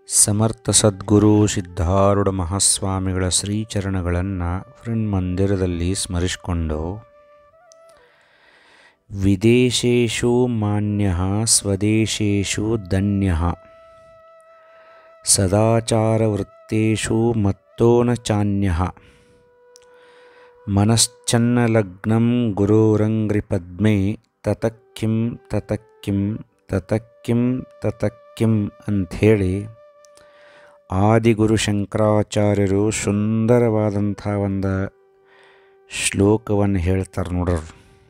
ಸಮರ್ಥ ಸದ್ಗುರು ಸಿದ್ಧಾರೂಢ ಮಹಾಸ್ವಾಮಿಗಳ ಶ್ರೀಚರಣಗಳನ್ನು ಮಂದಿರದಲ್ಲಿ ಸ್ಮರಿಸಿಕೊಂಡು ವಿದೇಶೇಶು ಮಾನ್ಯ ಸ್ವದೇಶೇಶು ಧನ್ಯ ಸದಾಚಾರವೃತ್ತೇಷು ಮತ್ತೋನ ಚಾನ್ಯ ಮನಶ್ಚನ್ನಲಗ್ನಂ ಗುರೋರಂಗ್ರಿಪದ್ಮೆ ತತಕ್ಕಿಂ ತತಕ್ಕಿಂ ತತಕ್ಕಿಂ ತತಕ್ಕಿಂ ಅಂಥೇಳಿ ಆದಿಗುರು ಶಂಕರಾಚಾರ್ಯರು ಸುಂದರವಾದಂಥ ಒಂದು ಶ್ಲೋಕವನ್ನು ಹೇಳ್ತಾರೆ ನೋಡ್ರಿ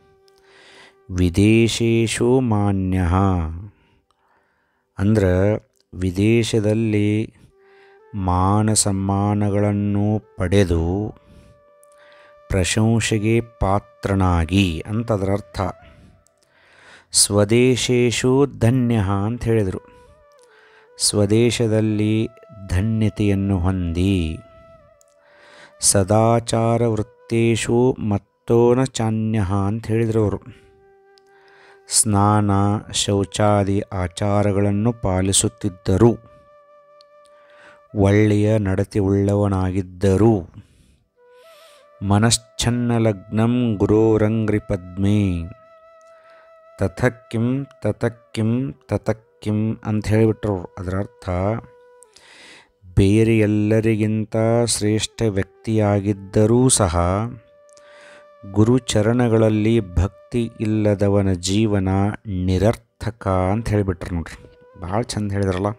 ವಿದೇಶೇಶು ಮಾನ್ಯ ಅಂದ್ರೆ ವಿದೇಶದಲ್ಲಿ ಮಾನ ಸಮ್ಮಾನಗಳನ್ನು ಪಡೆದು ಪ್ರಶಂಸೆಗೆ ಪಾತ್ರನಾಗಿ ಅಂತ ಅದರ ಅರ್ಥ ಸ್ವದೇಶೇಶು ಧನ್ಯ ಅಂತ ಹೇಳಿದರು ಸ್ವದೇಶದಲ್ಲಿ ಧನ್ಯತೆಯನ್ನು ಹೊಂದಿ ಸದಾಚಾರ ವೃತ್ತೇಶು ಮತ್ತೋನ ಚಾನ್ಯ ಅಂತ ಹೇಳಿದರು ಅವರು ಸ್ನಾನ ಶೌಚಾದಿ ಆಚಾರಗಳನ್ನು ಪಾಲಿಸುತ್ತಿದ್ದರು ಒಳ್ಳೆಯ ನಡತೆ ಉಳ್ಳವನಾಗಿದ್ದರು ಮನಶ್ಚನ್ನ ಲಗ್ನಂ ಗುರೋರಂಗ್ರಿಪದ್ಮೆ ತಥಕ್ಕಿಂ ತತಕ್ಕಿಂ ತತಕ್ಕಿಂ ಅಂತ ಹೇಳಿಬಿಟ್ರು ಅದರ ಅರ್ಥ ಬೇರೆ ಎಲ್ಲರಿಗಿಂತ ಶ್ರೇಷ್ಠ ವ್ಯಕ್ತಿಯಾಗಿದ್ದರೂ ಸಹ ಗುರುಚರಣಗಳಲ್ಲಿ ಭಕ್ತಿ ಇಲ್ಲದವನ ಜೀವನ ನಿರರ್ಥಕ ಅಂತ ಹೇಳಿಬಿಟ್ರು ನೋಡ್ರಿ ಭಾಳ ಚಂದ ಹೇಳಿದ್ರಲ್ಲ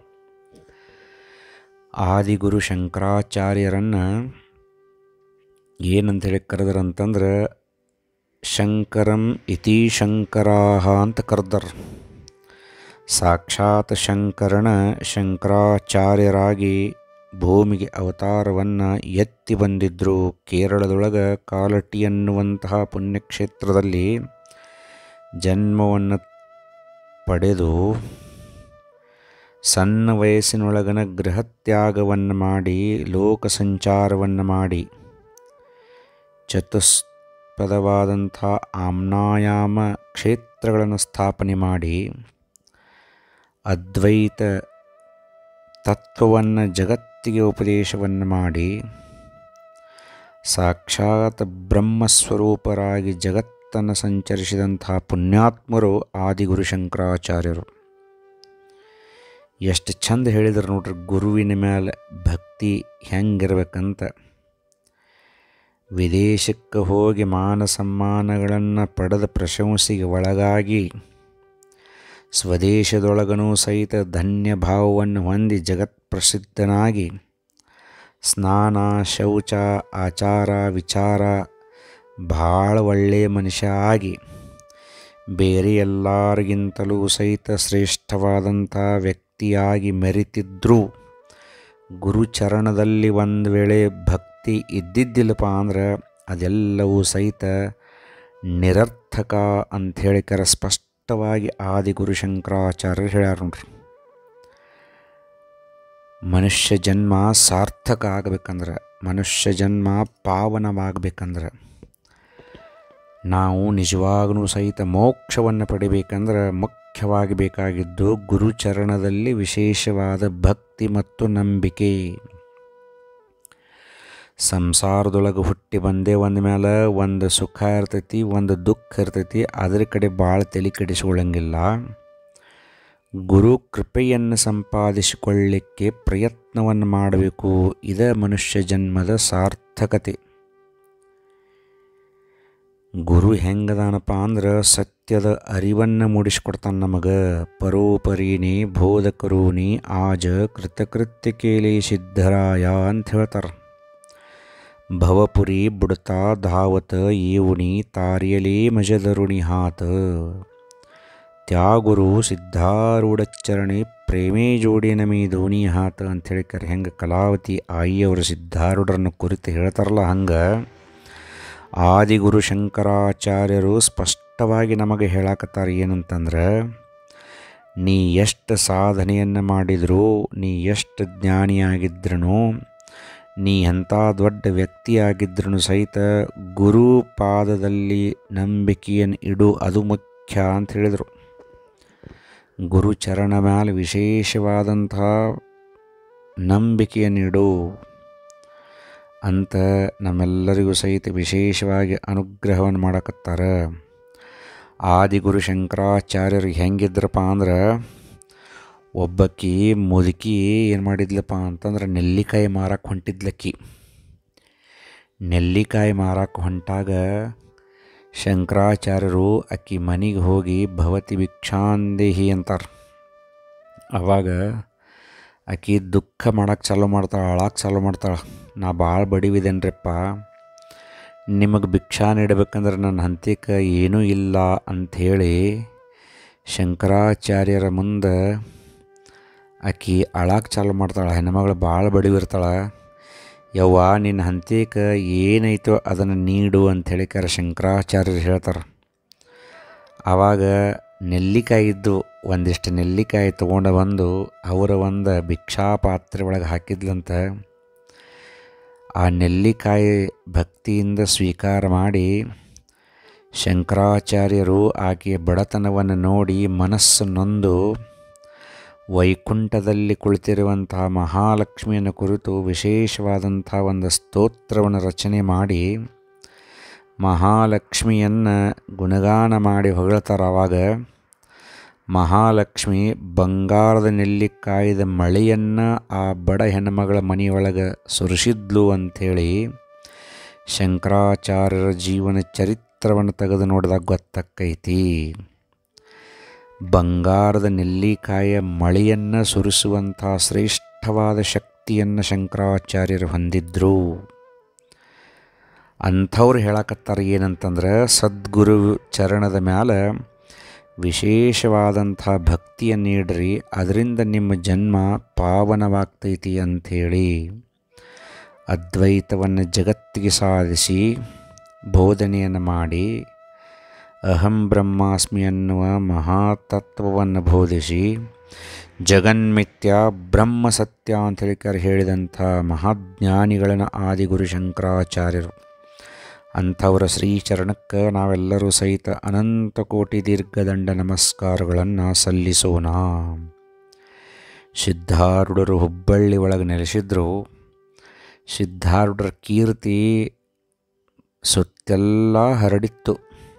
ಆದಿಗುರು ಶಂಕರಾಚಾರ್ಯರನ್ನು ಏನಂತ ಹೇಳಿ ಕರೆದ್ರಂತಂದ್ರೆ ಶಂಕರಂ ಇತಿ ಶಂಕರಾಹ ಅಂತ ಕರೆದರ್ ಸಾಕ್ಷಾತ್ ಶಂಕರನ ಶಂಕರಾಚಾರ್ಯರಾಗಿ ಭೂಮಿಗೆ ಅವತಾರವನ್ನು ಎತ್ತಿ ಬಂದಿದ್ದರು ಕೇರಳದೊಳಗೆ ಕಾಲಟಿ ಅನ್ನುವಂತಹ ಪುಣ್ಯಕ್ಷೇತ್ರದಲ್ಲಿ ಜನ್ಮವನ್ನು ಪಡೆದು ಸಣ್ಣ ವಯಸ್ಸಿನೊಳಗನ ಗೃಹತ್ಯಾಗವನ್ನು ಮಾಡಿ ಲೋಕ ಸಂಚಾರವನ್ನು ಮಾಡಿ ಚತುಷ್ಪದವಾದಂಥ ಆಮ್ನಾಯಾಮ ಕ್ಷೇತ್ರಗಳನ್ನು ಸ್ಥಾಪನೆ ಮಾಡಿ ಅದ್ವೈತ ತತ್ವವನ್ನು ಜಗತ್ತಿಗೆ ಉಪದೇಶವನ್ನು ಮಾಡಿ ಸಾಕ್ಷಾತ್ ಬ್ರಹ್ಮಸ್ವರೂಪರಾಗಿ ಜಗತ್ತನ್ನು ಸಂಚರಿಸಿದಂತಹ ಪುಣ್ಯಾತ್ಮರು ಆದಿಗುರು ಶಂಕರಾಚಾರ್ಯರು ಎಷ್ಟು ಚಂದ ಹೇಳಿದ್ರು ನೋಡ್ರಿ ಗುರುವಿನ ಮೇಲೆ ಭಕ್ತಿ ಹೆಂಗಿರ್ಬೇಕಂತ ವಿದೇಶಕ್ಕೆ ಹೋಗಿ ಮಾನ ಸಮ್ಮಾನಗಳನ್ನು ಪಡೆದ ಪ್ರಶಂಸೆಗೆ ಒಳಗಾಗಿ ಸ್ವದೇಶದೊಳಗನೂ ಸಹಿತ ಧನ್ಯ ಭಾವವನ್ನು ಹೊಂದಿ ಜಗತ್ಪ್ರಸಿದ್ಧನಾಗಿ ಸ್ನಾನ ಶೌಚ ಆಚಾರ ವಿಚಾರ ಭಾಳ ಒಳ್ಳೆಯ ಮನುಷ್ಯ ಆಗಿ ಬೇರೆ ಎಲ್ಲರಿಗಿಂತಲೂ ಸಹಿತ ಶ್ರೇಷ್ಠವಾದಂಥ ವ್ಯಕ್ತಿಯಾಗಿ ಮೆರಿತಿದ್ದರೂ ಗುರುಚರಣದಲ್ಲಿ ಒಂದು ವೇಳೆ ಭಕ್ತಿ ಇದ್ದಿದ್ದಿಲ್ಲಪ್ಪ ಅಂದ್ರೆ ಅದೆಲ್ಲವೂ ಸಹಿತ ನಿರರ್ಥಕ ಅಂಥೇಳಿ ಕರ ಸ್ಪಷ್ಟವಾಗಿ ಆದಿಗುರು ಶಂಕರಾಚಾರ್ಯರು ಹೇಳ್ಯಾರ ನೋಡ್ರಿ ಮನುಷ್ಯ ಜನ್ಮ ಸಾರ್ಥಕ ಆಗಬೇಕಂದ್ರೆ ಮನುಷ್ಯ ಜನ್ಮ ಪಾವನವಾಗಬೇಕಂದ್ರೆ ನಾವು ನಿಜವಾಗೂ ಸಹಿತ ಮೋಕ್ಷವನ್ನು ಪಡಿಬೇಕಂದ್ರೆ ಮುಖ್ಯವಾಗಿ ಬೇಕಾಗಿದ್ದು ಗುರುಚರಣದಲ್ಲಿ ವಿಶೇಷವಾದ ಭಕ್ತಿ ಮತ್ತು ನಂಬಿಕೆ ಸಂಸಾರದೊಳಗೆ ಹುಟ್ಟಿ ಬಂದೇ ಒಂದ ಮೇಲೆ ಒಂದು ಸುಖ ಇರ್ತೈತಿ ಒಂದು ದುಃಖ ಇರ್ತೈತಿ ಅದ್ರ ಕಡೆ ಭಾಳ ತಲೆ ಕೆಡಿಸ್ಕೊಳ್ಳಂಗಿಲ್ಲ ಗುರು ಕೃಪೆಯನ್ನು ಸಂಪಾದಿಸಿಕೊಳ್ಳಿಕ್ಕೆ ಪ್ರಯತ್ನವನ್ನು ಮಾಡಬೇಕು ಇದೇ ಮನುಷ್ಯ ಜನ್ಮದ ಸಾರ್ಥಕತೆ ಗುರು ಹೆಂಗದಾನಪ್ಪ ಅಂದ್ರೆ ಸತ್ಯದ ಅರಿವನ್ನು ಮೂಡಿಸ್ಕೊಡ್ತಾನೆ ನಮಗೆ ಪರೋಪರೀನಿ ಬೋಧಕರೂನಿ ಆಜ ಕೃತಕೃತ್ಯ ಕೇಳಿ ಸಿದ್ಧರಾಯ ಅಂತ ಹೇಳ್ತಾರೆ ಭವಪುರಿ ಬುಡತಾ ಧಾವತ ಏವುಣಿ ತಾರ್ಯಲೇ ಮಜದರುಣಿ ಹಾತ ತ್ಯಾಗುರು ಸಿದ್ಧಾರೂಢಚರಣೆ ಪ್ರೇಮೇ ಜೋಡಿ ನಮಿ ಧೋನಿ ಹಾತ ಅಂಥೇಳಿ ಕರೆ ಹೆಂಗೆ ಕಲಾವತಿ ಆಯಿಯವರು ಸಿದ್ಧಾರೂಢರನ್ನು ಕುರಿತು ಹೇಳ್ತಾರಲ್ಲ ಹಂಗೆ ಆದಿಗುರು ಶಂಕರಾಚಾರ್ಯರು ಸ್ಪಷ್ಟವಾಗಿ ನಮಗೆ ಹೇಳಕತ್ತಾರೆ ಏನಂತಂದ್ರೆ ನೀ ಎಷ್ಟು ಸಾಧನೆಯನ್ನು ಮಾಡಿದರೂ ನೀ ಎಷ್ಟು ಜ್ಞಾನಿಯಾಗಿದ್ರೂ ನೀ ಎಂಥ ದೊಡ್ಡ ವ್ಯಕ್ತಿಯಾಗಿದ್ರೂ ಸಹಿತ ಗುರು ಪಾದದಲ್ಲಿ ನಂಬಿಕೆಯನ್ನು ಇಡು ಅದು ಮುಖ್ಯ ಅಂತ ಹೇಳಿದರು ಗುರುಚರಣ ಮ್ಯಾಲೆ ವಿಶೇಷವಾದಂಥ ನಂಬಿಕೆಯನ್ನಿಡು ಅಂತ ನಮ್ಮೆಲ್ಲರಿಗೂ ಸಹಿತ ವಿಶೇಷವಾಗಿ ಅನುಗ್ರಹವನ್ನು ಮಾಡಕತ್ತಾರ ಆದಿಗುರು ಶಂಕರಾಚಾರ್ಯರು ಹೆಂಗಿದ್ರಪ್ಪ ಅಂದ್ರೆ ಒಬ್ಬಕ್ಕಿ ಮುದುಕಿ ಏನು ಮಾಡಿದ್ಲಪ್ಪ ಅಂತಂದ್ರೆ ನೆಲ್ಲಿಕಾಯಿ ಮಾರಕ್ಕೆ ಹೊಂಟಿದ್ಲಕ್ಕಿ ನೆಲ್ಲಿಕಾಯಿ ಮಾರಕ್ಕೆ ಹೊಂಟಾಗ ಶಂಕರಾಚಾರ್ಯರು ಅಕ್ಕಿ ಮನೆಗೆ ಹೋಗಿ ಭವತಿ ಭಿಕ್ಷಾಂದೇಹಿ ಅಂತಾರೆ ಅವಾಗ ಆಕಿ ದುಃಖ ಮಾಡಕ್ಕೆ ಚಾಲೂ ಮಾಡ್ತಾಳೆ ಅಳಕ್ಕೆ ಚಾಲೂ ಮಾಡ್ತಾಳೆ ನಾ ಭಾಳ ಬಡಿವಿದೇನ್ರಿಪ್ಪ ನಿಮಗೆ ಭಿಕ್ಷಾ ನೀಡಬೇಕಂದ್ರೆ ನನ್ನ ಹಂತಿಕ ಏನೂ ಇಲ್ಲ ಅಂಥೇಳಿ ಶಂಕರಾಚಾರ್ಯರ ಮುಂದೆ ಆಕಿ ಅಳಕ್ಕೆ ಚಾಲು ಮಾಡ್ತಾಳೆ ಹೆಣ್ಮಗಳು ಭಾಳ ಬಡಿವಿರ್ತಾಳೆ ಯವ್ವ ನಿನ್ನ ಹಂತಿಕ ಏನೈತೋ ಅದನ್ನು ನೀಡು ಅಂಥೇಳಿ ಕರ ಶಂಕರಾಚಾರ್ಯರು ಹೇಳ್ತಾರೆ ಆವಾಗ ನೆಲ್ಲಿಕಾಯಿ ಇದ್ದು ಒಂದಿಷ್ಟು ನೆಲ್ಲಿಕಾಯಿ ತೊಗೊಂಡು ಬಂದು ಅವರ ಒಂದು ಭಿಕ್ಷಾ ಪಾತ್ರೆ ಒಳಗೆ ಹಾಕಿದ್ಲಂತ ಆ ನೆಲ್ಲಿಕಾಯಿ ಭಕ್ತಿಯಿಂದ ಸ್ವೀಕಾರ ಮಾಡಿ ಶಂಕರಾಚಾರ್ಯರು ಆಕೆಯ ಬಡತನವನ್ನು ನೋಡಿ ಮನಸ್ಸು ನೊಂದು ವೈಕುಂಠದಲ್ಲಿ ಕುಳಿತಿರುವಂತಹ ಮಹಾಲಕ್ಷ್ಮಿಯನ್ನು ಕುರಿತು ವಿಶೇಷವಾದಂಥ ಒಂದು ಸ್ತೋತ್ರವನ್ನು ರಚನೆ ಮಾಡಿ ಮಹಾಲಕ್ಷ್ಮಿಯನ್ನು ಗುಣಗಾನ ಮಾಡಿ ಹೊಗಳ್ತಾರೆ ಆವಾಗ ಮಹಾಲಕ್ಷ್ಮಿ ಬಂಗಾರದ ನೆಲ್ಲಿಕಾಯಿದ ಮಳೆಯನ್ನು ಆ ಬಡ ಹೆಣ್ಣುಮಗಳ ಮನೆಯೊಳಗೆ ಸುರಿಸಿದ್ಲು ಅಂಥೇಳಿ ಶಂಕರಾಚಾರ್ಯರ ಜೀವನ ಚರಿತ್ರವನ್ನು ತೆಗೆದು ನೋಡಿದಾಗ ಗೊತ್ತಕ್ಕೈತಿ ಬಂಗಾರದ ನೆಲ್ಲಿಕಾಯಿಯ ಮಳೆಯನ್ನು ಸುರಿಸುವಂಥ ಶ್ರೇಷ್ಠವಾದ ಶಕ್ತಿಯನ್ನು ಶಂಕರಾಚಾರ್ಯರು ಹೊಂದಿದ್ರು ಅಂಥವ್ರು ಹೇಳಕತ್ತಾರ ಏನಂತಂದ್ರೆ ಸದ್ಗುರು ಚರಣದ ಮ್ಯಾಲೆ ವಿಶೇಷವಾದಂಥ ಭಕ್ತಿಯನ್ನು ನೀಡ್ರಿ ಅದರಿಂದ ನಿಮ್ಮ ಜನ್ಮ ಪಾವನವಾಗ್ತೈತಿ ಅಂಥೇಳಿ ಅದ್ವೈತವನ್ನು ಜಗತ್ತಿಗೆ ಸಾಧಿಸಿ ಬೋಧನೆಯನ್ನು ಮಾಡಿ ಅಹಂ ಬ್ರಹ್ಮಾಸ್ಮಿ ಅನ್ನುವ ಮಹಾತತ್ವವನ್ನು ಬೋಧಿಸಿ ಜಗನ್ಮಿತ್ಯ ಬ್ರಹ್ಮ ಸತ್ಯ ಅಂತ ಹೇಳಿಕರ್ ಹೇಳಿದಂಥ ಮಹಾಜ್ಞಾನಿಗಳನ್ನು ಆದಿಗುರು ಶಂಕರಾಚಾರ್ಯರು ಅಂಥವರ ಶ್ರೀಚರಣಕ್ಕೆ ನಾವೆಲ್ಲರೂ ಸಹಿತ ಅನಂತ ಕೋಟಿ ದೀರ್ಘದಂಡ ನಮಸ್ಕಾರಗಳನ್ನು ಸಲ್ಲಿಸೋಣ ಸಿದ್ಧಾರೂಢರು ಹುಬ್ಬಳ್ಳಿ ಒಳಗೆ ನೆಲೆಸಿದ್ರು ಸಿದ್ಧಾರೂಢರ ಕೀರ್ತಿ ಸುತ್ತೆಲ್ಲ ಹರಡಿತ್ತು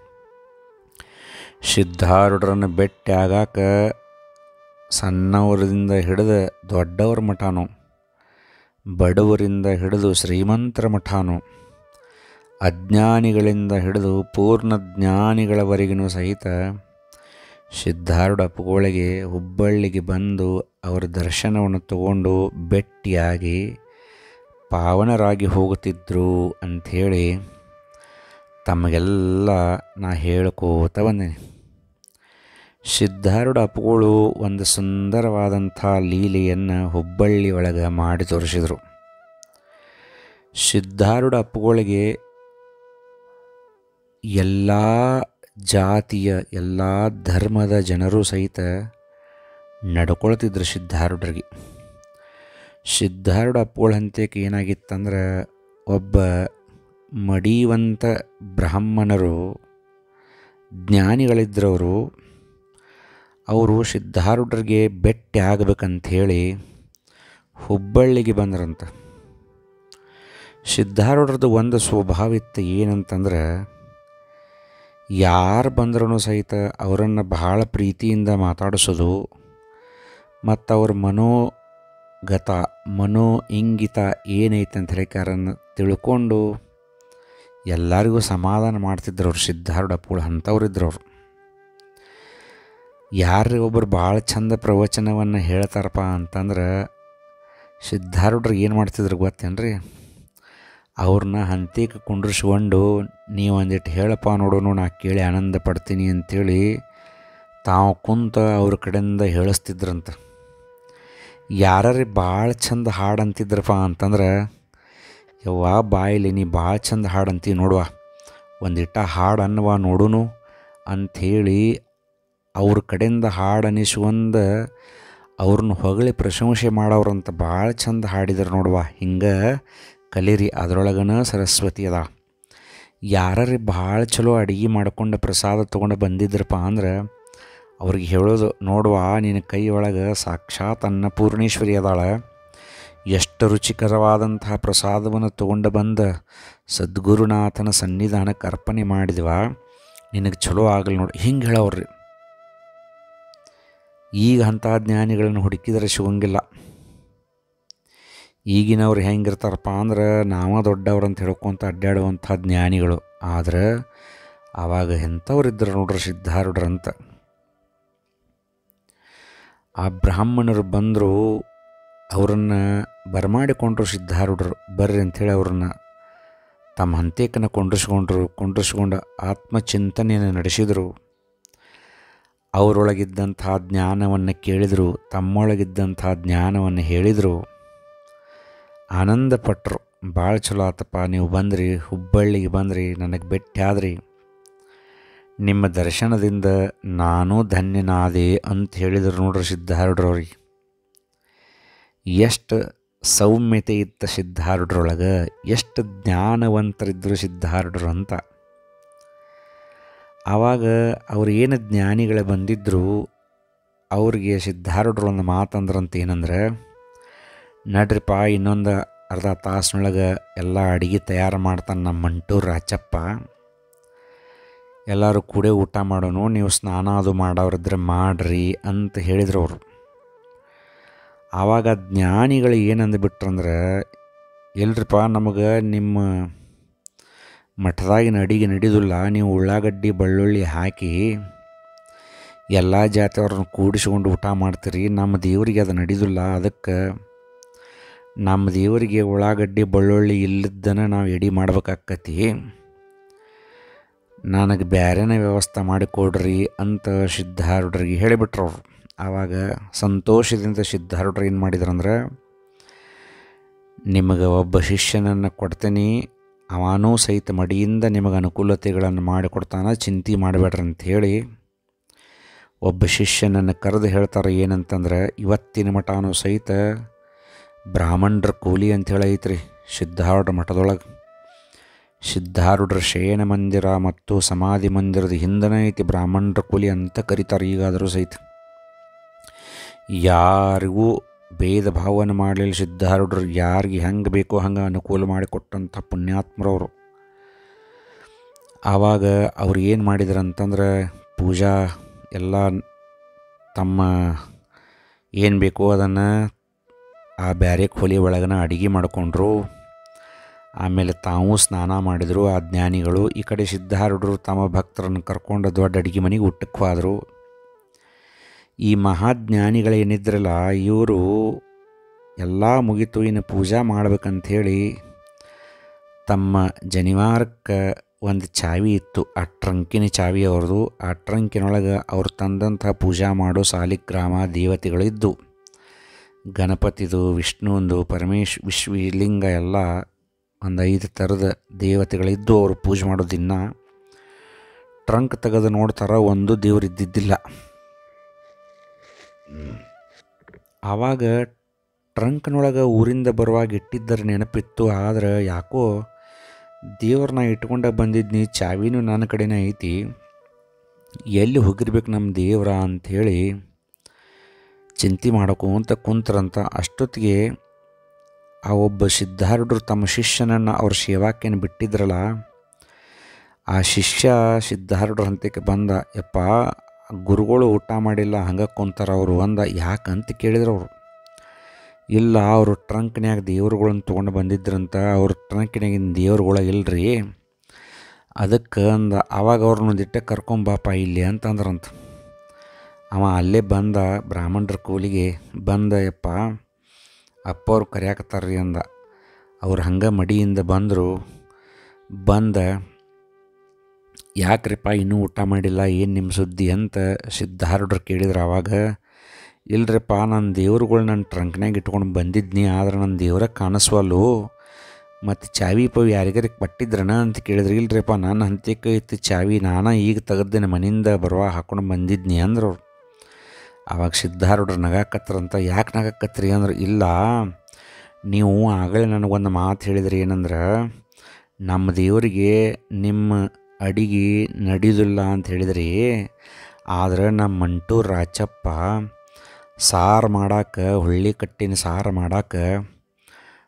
ಸಿದ್ಧಾರೂಢರನ್ನು ಭೇಟಿ ಆಗಾಕ ಸಣ್ಣವರಿಂದ ಹಿಡಿದು ದೊಡ್ಡವರ ಮಠನು ಬಡವರಿಂದ ಹಿಡಿದು ಶ್ರೀಮಂತರ ಮಠನು ಅಜ್ಞಾನಿಗಳಿಂದ ಹಿಡಿದು ಪೂರ್ಣ ಜ್ಞಾನಿಗಳವರೆಗೂ ಸಹಿತ ಸಿದ್ಧಾರೂಢ ಅಪ್ಪುಗಳಿಗೆ ಹುಬ್ಬಳ್ಳಿಗೆ ಬಂದು ಅವರ ದರ್ಶನವನ್ನು ತಗೊಂಡು ಭೇಟಿಯಾಗಿ ಪಾವನರಾಗಿ ಹೋಗುತ್ತಿದ್ದರು ಅಂಥೇಳಿ ತಮಗೆಲ್ಲ ನಾ ಹೇಳ್ಕೋತ ಬಂದೇನೆ ಸಿದ್ಧಾರೂಢ ಅಪ್ಪುಗಳು ಒಂದು ಸುಂದರವಾದಂಥ ಲೀಲೆಯನ್ನು ಹುಬ್ಬಳ್ಳಿ ಒಳಗೆ ಮಾಡಿ ತೋರಿಸಿದರು ಸಿದ್ಧಾರೂಢ ಅಪ್ಪುಗಳಿಗೆ ಎಲ್ಲ ಜಾತಿಯ ಎಲ್ಲ ಧರ್ಮದ ಜನರು ಸಹಿತ ನಡ್ಕೊಳ್ತಿದ್ರು ಸಿದ್ಧಾರೂಢರಿಗೆ ಸಿದ್ಧಾರೂಢ ಅಪ್ಪುಗಳ ಹಂತಕ್ಕೆ ಏನಾಗಿತ್ತಂದ್ರೆ ಒಬ್ಬ ಮಡಿವಂತ ಬ್ರಾಹ್ಮಣರು ಜ್ಞಾನಿಗಳಿದ್ರವರು ಅವರು ಸಿದ್ಧಾರೂಢರಿಗೆ ಭೇಟಿ ಆಗಬೇಕಂಥೇಳಿ ಹುಬ್ಬಳ್ಳಿಗೆ ಬಂದ್ರಂತ ಸಿದ್ಧಾರೂಢರದ್ದು ಒಂದು ಸ್ವಭಾವ ಇತ್ತು ಏನಂತಂದ್ರೆ ಯಾರು ಬಂದ್ರೂ ಸಹಿತ ಅವರನ್ನು ಬಹಳ ಪ್ರೀತಿಯಿಂದ ಮಾತಾಡಿಸೋದು ಮತ್ತು ಅವ್ರ ಮನೋಗತ ಮನೋ ಇಂಗಿತ ಏನೈತೆ ಅಂತ ಹೇಳಿಕಾರನ್ನು ತಿಳ್ಕೊಂಡು ಎಲ್ಲರಿಗೂ ಸಮಾಧಾನ ಮಾಡ್ತಿದ್ರು ಅವ್ರು ಸಿದ್ಧಾರೂಢ ಅಪ್ಪುಗಳು ಅಂಥವ್ರಿದ್ರು ಅವರು ಯಾರು ಒಬ್ಬರು ಭಾಳ ಚಂದ ಪ್ರವಚನವನ್ನು ಹೇಳ್ತಾರಪ್ಪ ಅಂತಂದ್ರೆ ಸಿದ್ಧಾರೂಢರು ಏನು ಮಾಡ್ತಿದ್ರು ಗೊತ್ತೇನ್ರಿ ಅವ್ರನ್ನ ಹಂತಿಗೆ ಕುಂಡ್ರಿಸ್ಕೊಂಡು ನೀವು ಒಂದಿಟ್ಟು ಹೇಳಪ್ಪ ನೋಡೋನು ನಾ ಕೇಳಿ ಆನಂದ ಪಡ್ತೀನಿ ಅಂಥೇಳಿ ತಾವು ಕುಂತ ಅವ್ರ ಕಡೆಯಿಂದ ಹೇಳಿಸ್ತಿದ್ರಂತ ಯಾರ್ಯಾರು ಭಾಳ ಚಂದ ಹಾಡು ಅಂತಿದ್ರಪ್ಪ ಅಂತಂದ್ರೆ ಯವ್ವ ಬಾಯಿಲಿ ನೀ ಭಾಳ ಚಂದ ಹಾಡು ಅಂತೀವಿ ನೋಡುವ ಒಂದಿಟ್ಟ ಹಾಡು ಅನ್ನುವ ನೋಡುನು ಅಂಥೇಳಿ ಅವ್ರ ಕಡೆಯಿಂದ ಹಾಡು ಅನಿಸುವಂದ ಅವ್ರನ್ನ ಹೊಗಳಿ ಪ್ರಶಂಸೆ ಮಾಡೋರಂತ ಭಾಳ ಚಂದ ಹಾಡಿದ್ರು ನೋಡುವ ಹಿಂಗೆ ಕಲೀರಿ ಅದರೊಳಗನ ಸರಸ್ವತಿ ಅದ ಯಾರ್ಯಾರು ಭಾಳ ಚಲೋ ಅಡುಗೆ ಮಾಡ್ಕೊಂಡು ಪ್ರಸಾದ ತೊಗೊಂಡು ಬಂದಿದ್ರಪ್ಪ ಅಂದ್ರೆ ಅವ್ರಿಗೆ ಹೇಳೋದು ನೋಡುವ ನಿನ್ನ ಕೈ ಒಳಗೆ ಸಾಕ್ಷಾತ್ ಅನ್ನಪೂರ್ಣೇಶ್ವರಿ ಅದಾಳ ಎಷ್ಟು ರುಚಿಕರವಾದಂತಹ ಪ್ರಸಾದವನ್ನು ತಗೊಂಡು ಬಂದ ಸದ್ಗುರುನಾಥನ ಸನ್ನಿಧಾನಕ್ಕೆ ಅರ್ಪಣೆ ಮಾಡಿದ್ವ ನಿನಗೆ ಚಲೋ ಆಗಲಿ ನೋಡಿ ಹಿಂಗೆ ಹೇಳವ್ರಿ ಈಗ ಅಂಥ ಜ್ಞಾನಿಗಳನ್ನು ಹುಡುಕಿದರೆ ಸಿಗಂಗಿಲ್ಲ ಈಗಿನವ್ರು ಹೆಂಗಿರ್ತಾರಪ್ಪ ಅಂದ್ರೆ ನಾವ ದೊಡ್ಡವ್ರು ಅಂತ ಹೇಳ್ಕೊತ ಅಡ್ಡಾಡುವಂಥ ಜ್ಞಾನಿಗಳು ಆದ್ರೆ ಆವಾಗ ಎಂಥವ್ರಿದ್ರು ನೋಡ್ರಿ ಸಿದ್ಧಾರೂಢರಂತ ಆ ಬ್ರಾಹ್ಮಣರು ಬಂದರು ಅವರನ್ನು ಬರಮಾಡಿಕೊಂಡ್ರು ಸಿದ್ಧಾರೂಢರು ಬರ್ರಿ ಅಂಥೇಳಿ ಅವ್ರನ್ನ ತಮ್ಮ ಹಂತೇಕನ ಕೊಂಡ್ರಿಸ್ಕೊಂಡ್ರು ಕೊಂಡ್ರಿಸ್ಕೊಂಡು ಆತ್ಮಚಿಂತನೆಯನ್ನು ನಡೆಸಿದರು ಅವರೊಳಗಿದ್ದಂಥ ಜ್ಞಾನವನ್ನು ಕೇಳಿದರು ತಮ್ಮೊಳಗಿದ್ದಂಥ ಜ್ಞಾನವನ್ನು ಹೇಳಿದರು ಆನಂದಪಟ್ಟರು ಭಾಳ ಚಲೋ ಆತಪ್ಪ ನೀವು ಬಂದ್ರಿ ಹುಬ್ಬಳ್ಳಿಗೆ ಬಂದ್ರಿ ನನಗೆ ಭೇಟಿ ಆದ್ರಿ ನಿಮ್ಮ ದರ್ಶನದಿಂದ ನಾನು ಧನ್ಯನಾದೆ ಅಂತ ಹೇಳಿದರು ನೋಡ್ರಿ ಸಿದ್ಧಾರೂಢರವ್ರಿಗೆ ಎಷ್ಟು ಸೌಮ್ಯತೆ ಇತ್ತ ಸಿದ್ಧಾರೂಢರೊಳಗೆ ಎಷ್ಟು ಜ್ಞಾನವಂತರಿದ್ದರು ಸಿದ್ಧಾರೂಢರು ಅಂತ ಆವಾಗ ಅವ್ರು ಏನು ಜ್ಞಾನಿಗಳೇ ಬಂದಿದ್ದರು ಅವ್ರಿಗೆ ಸಿದ್ಧಾರೂಢರು ಒಂದು ಮಾತಂದ್ರಂತ ಏನಂದ್ರೆ ನಡ್ರಿಪ್ಪ ಇನ್ನೊಂದು ಅರ್ಧ ತಾಸಿನೊಳಗೆ ಎಲ್ಲ ಅಡುಗೆ ತಯಾರು ಮಾಡ್ತಾನೆ ನಮ್ಮ ಮಂಟೂರು ರಾಚಪ್ಪ ಎಲ್ಲರೂ ಕೂಡೇ ಊಟ ಮಾಡೋನು ನೀವು ಸ್ನಾನ ಅದು ಮಾಡೋರಿದ್ರೆ ಮಾಡ್ರಿ ಅಂತ ಹೇಳಿದ್ರು ಅವರು ಆವಾಗ ಜ್ಞಾನಿಗಳು ಏನಂದ್ಬಿಟ್ರಂದ್ರೆ ಎಲ್ರಿಪ್ಪ ನಮಗೆ ನಿಮ್ಮ ಮಠದಾಗಿನ ಅಡಿಗೆ ನಡೀದಿಲ್ಲ ನೀವು ಉಳ್ಳಾಗಡ್ಡಿ ಬೆಳ್ಳುಳ್ಳಿ ಹಾಕಿ ಎಲ್ಲ ಜಾತಿಯವ್ರನ್ನ ಕೂಡಿಸ್ಕೊಂಡು ಊಟ ಮಾಡ್ತೀರಿ ನಮ್ಮ ದೇವರಿಗೆ ಅದು ನಡೀದಿಲ್ಲ ಅದಕ್ಕೆ ನಮ್ಮ ದೇವರಿಗೆ ಉಳ್ಳಾಗಡ್ಡಿ ಬೆಳ್ಳುಳ್ಳಿ ಇಲ್ಲದನ್ನು ನಾವು ಎಡಿ ಮಾಡ್ಬೇಕಾಕ್ಕತಿ ನನಗೆ ಬೇರೆನೇ ವ್ಯವಸ್ಥೆ ಮಾಡಿಕೊಡ್ರಿ ಅಂತ ಸಿದ್ಧಾರೂಢರಿಗೆ ಹೇಳಿಬಿಟ್ರು ಅವರು ಆವಾಗ ಸಂತೋಷದಿಂದ ಸಿದ್ಧಾರೂಢರು ಏನು ಮಾಡಿದ್ರಂದ್ರೆ ನಿಮಗೆ ಒಬ್ಬ ಶಿಷ್ಯನನ್ನು ಕೊಡ್ತೀನಿ ಅವನೂ ಸಹಿತ ಮಡಿಯಿಂದ ನಿಮಗೆ ಅನುಕೂಲತೆಗಳನ್ನು ಮಾಡಿಕೊಡ್ತಾನೆ ಚಿಂತೆ ಮಾಡಬೇಡ್ರಿ ಅಂಥೇಳಿ ಒಬ್ಬ ಶಿಷ್ಯನನ್ನು ಕರೆದು ಹೇಳ್ತಾರೆ ಏನಂತಂದ್ರೆ ಇವತ್ತಿನ ಮಠನೂ ಸಹಿತ ಬ್ರಾಹ್ಮಣರ ಕೂಲಿ ಅಂಥೇಳಿ ಐತ್ರಿ ಸಿದ್ಧಾರೂಢ ಮಠದೊಳಗೆ ಸಿದ್ಧಾರೂಢರ ಶಯನ ಮಂದಿರ ಮತ್ತು ಸಮಾಧಿ ಮಂದಿರದ ಹಿಂದನೇ ಐತಿ ಬ್ರಾಹ್ಮಣರ ಕೂಲಿ ಅಂತ ಕರೀತಾರೆ ಈಗಾದರೂ ಸಹಿತ ಯಾರಿಗೂ ಭೇದ ಭಾವನೆ ಮಾಡಲಿಲ್ಲ ಸಿದ್ಧಾರೂಢರು ಯಾರಿಗೆ ಹೆಂಗೆ ಬೇಕೋ ಹಂಗೆ ಅನುಕೂಲ ಮಾಡಿಕೊಟ್ಟಂಥ ಪುಣ್ಯಾತ್ಮರವರು ಆವಾಗ ಅವ್ರು ಏನು ಮಾಡಿದ್ರು ಅಂತಂದ್ರೆ ಪೂಜಾ ಎಲ್ಲ ತಮ್ಮ ಏನು ಬೇಕೋ ಅದನ್ನು ಆ ಬ್ಯಾರೆ ಕೊಲಿ ಒಳಗನ ಅಡುಗೆ ಮಾಡಿಕೊಂಡ್ರು ಆಮೇಲೆ ತಾವು ಸ್ನಾನ ಮಾಡಿದರು ಆ ಜ್ಞಾನಿಗಳು ಈ ಕಡೆ ಸಿದ್ಧಾರೂಢರು ತಮ್ಮ ಭಕ್ತರನ್ನು ಕರ್ಕೊಂಡು ದೊಡ್ಡ ಅಡುಗೆ ಮನೆಗೆ ಊಟಕ್ಕೆ ಹೋದರು ಈ ಮಹಾಜ್ಞಾನಿಗಳೇನಿದ್ರಲ್ಲ ಇವರು ಎಲ್ಲ ಮುಗಿತು ಇನ್ನು ಪೂಜಾ ಮಾಡ್ಬೇಕಂಥೇಳಿ ತಮ್ಮ ಜನಿವಾರಕ್ಕೆ ಒಂದು ಚಾವಿ ಇತ್ತು ಆ ಟ್ರಂಕಿನ ಚಾವಿ ಅವ್ರದ್ದು ಆ ಟ್ರಂಕಿನೊಳಗೆ ಅವ್ರು ತಂದಂಥ ಪೂಜಾ ಮಾಡೋ ಸಾಲಿಗ್ರಾಮ ದೇವತೆಗಳಿದ್ದು ಗಣಪತಿದು ವಿಷ್ಣುವಂದು ಪರಮೇಶ್ ವಿಶ್ವಲಿಂಗ ಎಲ್ಲ ಒಂದು ಐದು ಥರದ ದೇವತೆಗಳಿದ್ದು ಅವರು ಪೂಜೆ ಮಾಡೋದಿನ್ನ ಟ್ರಂಕ್ ತೆಗೆದು ನೋಡ್ತಾರ ಒಂದು ದೇವ್ರು ಇದ್ದಿದ್ದಿಲ್ಲ ಆವಾಗ ಟ್ರಂಕ್ನೊಳಗೆ ಊರಿಂದ ಬರುವಾಗ ಇಟ್ಟಿದ್ದರ ನೆನಪಿತ್ತು ಆದ್ರೆ ಯಾಕೋ ದೇವ್ರನ್ನ ಇಟ್ಕೊಂಡ ಬಂದಿದ್ನಿ ಚಾವಿನೂ ನನ್ನ ಕಡೆನೇ ಐತಿ ಎಲ್ಲಿ ಹೋಗಿರ್ಬೇಕು ನಮ್ಮ ದೇವ್ರ ಅಂಥೇಳಿ ಚಿಂತೆ ಮಾಡೋಕು ಅಂತ ಕುಂತ್ರಂತ ಅಷ್ಟೊತ್ತಿಗೆ ಆ ಒಬ್ಬ ಸಿದ್ಧಾರೂಢರು ತಮ್ಮ ಶಿಷ್ಯನನ್ನು ಅವ್ರ ಸೇವಾಕ್ಯನ ಬಿಟ್ಟಿದ್ರಲ್ಲ ಆ ಶಿಷ್ಯ ಸಿದ್ಧಾರೂಢರ ಹಂತಕ್ಕೆ ಬಂದ ಯಪ್ಪ ಗುರುಗಳು ಊಟ ಮಾಡಿಲ್ಲ ಹಂಗೆ ಕುಂತಾರ ಅವರು ಅಂದ ಯಾಕಂತ ಕೇಳಿದ್ರು ಅವರು ಇಲ್ಲ ಅವರು ಟ್ರಂಕ್ನ್ಯಾಗ ದೇವ್ರುಗಳನ್ನ ತೊಗೊಂಡು ಬಂದಿದ್ರಂತ ಅವ್ರ ಟ್ರಂಕ್ನ್ಯಾಗಿನ ದೇವ್ರುಗಳ ಇಲ್ರಿ ಅದಕ್ಕೆ ಅಂದ ಆವಾಗ ಅವ್ರನ್ನೊಂದಿಟ್ಟೆ ಕರ್ಕೊಂಬಾಪ ಇಲ್ಲಿ ಅಂತಂದ್ರಂತ ಅವ ಅಲ್ಲೇ ಬಂದ ಬ್ರಾಹ್ಮಣರ ಕೂಲಿಗೆ ಬಂದ ಯಪ್ಪ ಅಪ್ಪ ಅವ್ರು ಕರ್ಯಾಕತ್ತಾರ್ರಿ ಅಂದ ಅವ್ರು ಹಂಗೆ ಮಡಿಯಿಂದ ಬಂದರು ಬಂದ ಯಾಕ್ರಿಪ್ಪ ಇನ್ನೂ ಊಟ ಮಾಡಿಲ್ಲ ಏನು ನಿಮ್ಮ ಸುದ್ದಿ ಅಂತ ಸಿದ್ಧಾರೂಢರು ಕೇಳಿದ್ರು ಆವಾಗ ಇಲ್ರಿಪ್ಪ ನನ್ನ ದೇವ್ರುಗಳು ನನ್ನ ಟ್ರಂಕ್ನಾಗ ಇಟ್ಕೊಂಡು ಬಂದಿದ್ನಿ ಆದ್ರೆ ನನ್ನ ದೇವ್ರ ಕಾಣಿಸ್ವಲ್ಲು ಮತ್ತು ಚಾವಿ ಪವಿ ಯಾರಿಗಾರ ಕೊಟ್ಟಿದ್ರನ ಅಂತ ಕೇಳಿದ್ರು ಇಲ್ರಿಪ್ಪ ನನ್ನ ಹಂತಕ್ಕೆ ಇತ್ತು ಚಾವಿ ನಾನು ಈಗ ತೆಗೆದ್ದೇನೆ ಮನೆಯಿಂದ ಬರುವ ಹಾಕೊಂಡು ಬಂದಿದ್ನಿ ಅಂದ್ರು ಅವ್ರು ಆವಾಗ ಸಿದ್ಧಾರೂಢರು ನಗಾಕತ್ರಂತ ಯಾಕೆ ನಗಾಕತ್ರಿ ಅಂದ್ರೆ ಇಲ್ಲ ನೀವು ಆಗಲೇ ನನಗೊಂದು ಮಾತು ಹೇಳಿದ್ರಿ ಏನಂದ್ರೆ ನಮ್ಮ ದೇವರಿಗೆ ನಿಮ್ಮ ಅಡಿಗೆ ನಡೀದಿಲ್ಲ ಅಂತ ಹೇಳಿದ್ರಿ ಆದ್ರೆ ನಮ್ಮ ಮಂಟೂರು ರಾಚಪ್ಪ ಸಾರು ಮಾಡಾಕ ಹುಳ್ಳಿ ಕಟ್ಟಿನ ಸಾರು ಮಾಡಾಕ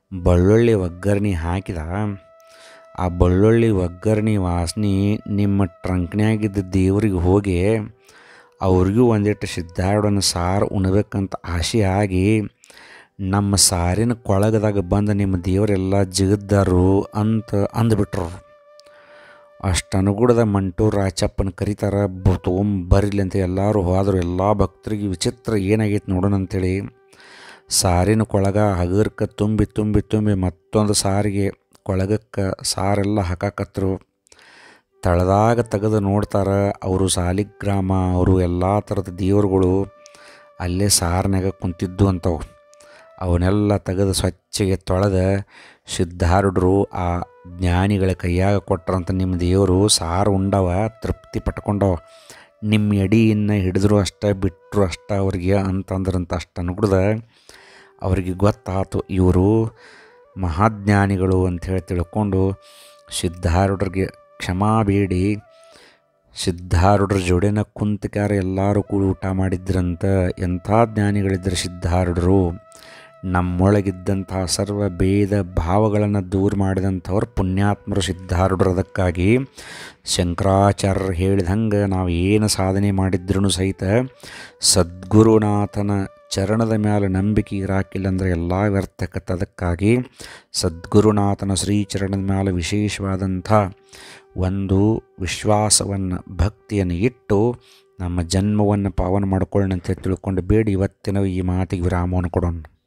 ಬೆಳ್ಳುಳ್ಳಿ ಒಗ್ಗರಣೆ ಹಾಕಿದ ಆ ಬೆಳ್ಳುಳ್ಳಿ ಒಗ್ಗರಣೆ ವಾಸನೆ ನಿಮ್ಮ ಟ್ರಂಕ್ನ್ಯಾಗಿದ್ದ ದೇವ್ರಿಗೆ ಹೋಗಿ ಅವ್ರಿಗೂ ಒಂದಿಟ್ಟು ಸಿದ್ಧಾರೂಢನ ಸಾರು ಉಣ್ಬೇಕಂತ ಆಸೆ ಆಗಿ ನಮ್ಮ ಸಾರಿನ ಕೊಳಗದಾಗ ಬಂದು ನಿಮ್ಮ ದೇವರೆಲ್ಲ ಜಿಗದ್ದಾರು ಅಂತ ಅಂದ್ಬಿಟ್ರು ಅಷ್ಟು ಅನುಗುಣದ ಮಂಟೂರು ರಾಚಪ್ಪನ ಕರೀತಾರ ಬ ತೊಗೊಂಬರ್ಲಿ ಅಂತ ಎಲ್ಲರೂ ಹೋದರು ಎಲ್ಲ ಭಕ್ತರಿಗೆ ವಿಚಿತ್ರ ಏನಾಗೈತೆ ನೋಡೋಣ ಅಂಥೇಳಿ ಸಾರಿನ ಕೊಳಗ ಹಗರ್ಕ ತುಂಬಿ ತುಂಬಿ ತುಂಬಿ ಮತ್ತೊಂದು ಸಾರಿಗೆ ಕೊಳಗಕ್ಕೆ ಸಾರೆಲ್ಲ ಹಾಕಾಕತ್ರು ತಳದಾಗ ತೆಗೆದು ನೋಡ್ತಾರ ಅವರು ಸಾಲಿಗ್ರಾಮ ಅವರು ಎಲ್ಲ ಥರದ ದೇವ್ರುಗಳು ಅಲ್ಲೇ ಸಾರಿನಾಗ ಕುಂತಿದ್ದು ಅಂತವು ಅವನ್ನೆಲ್ಲ ತೆಗೆದು ಸ್ವಚ್ಛಗೆ ತೊಳೆದ ಸಿದ್ಧಾರೂಢರು ಆ ಜ್ಞಾನಿಗಳ ಕೈಯಾಗ ಕೊಟ್ರಂತ ನಿಮ್ಮ ದೇವರು ಸಾರು ಉಂಡವ ತೃಪ್ತಿ ಪಟ್ಕೊಂಡವ ನಿಮ್ಮ ಎಡಿಯನ್ನು ಹಿಡಿದ್ರು ಅಷ್ಟೇ ಬಿಟ್ಟರು ಅಷ್ಟೇ ಅವ್ರಿಗೆ ಅಂತಂದ್ರಂತ ಅಷ್ಟು ಅನ್ಗುಡ್ದ ಅವರಿಗೆ ಗೊತ್ತಾತು ಇವರು ಮಹಾಜ್ಞಾನಿಗಳು ಅಂಥೇಳಿ ತಿಳ್ಕೊಂಡು ಸಿದ್ಧಾರೂಢರಿಗೆ ಕ್ಷಮಾ ಬೇಡಿ ಸಿದ್ಧಾರೂಢರ ಜೋಡಿನ ಕುಂತಕಾರ ಎಲ್ಲರೂ ಕೂಡಿ ಊಟ ಮಾಡಿದ್ರಂತ ಎಂಥ ಜ್ಞಾನಿಗಳಿದ್ದರು ಸಿದ್ಧಾರೂಢರು ನಮ್ಮೊಳಗಿದ್ದಂತಹ ಸರ್ವ ಭೇದ ಭಾವಗಳನ್ನು ದೂರ ಮಾಡಿದಂಥವ್ರು ಪುಣ್ಯಾತ್ಮರು ಸಿದ್ಧಾರೂಢರು ಅದಕ್ಕಾಗಿ ಶಂಕರಾಚಾರ್ಯರು ಹೇಳಿದಂಗೆ ನಾವು ಏನು ಸಾಧನೆ ಮಾಡಿದ್ರೂ ಸಹಿತ ಸದ್ಗುರುನಾಥನ ಚರಣದ ಮೇಲೆ ನಂಬಿಕೆ ಇರಾಕಿಲ್ಲ ಅಂದರೆ ಎಲ್ಲ ವ್ಯರ್ಥಕತ್ತ ಅದಕ್ಕಾಗಿ ಸದ್ಗುರುನಾಥನ ಶ್ರೀಚರಣದ ಮೇಲೆ ವಿಶೇಷವಾದಂಥ ಒಂದು ವಿಶ್ವಾಸವನ್ನು ಭಕ್ತಿಯನ್ನು ಇಟ್ಟು ನಮ್ಮ ಜನ್ಮವನ್ನು ಪಾವನ ಮಾಡ್ಕೊಳ್ಳೋಣ ಅಂತ ತಿಳ್ಕೊಂಡು ಬೇಡಿ ಇವತ್ತಿನ ಈ ಮಾತಿಗೆ ವಿರಾಮವನ್ನು ಕೊಡೋಣ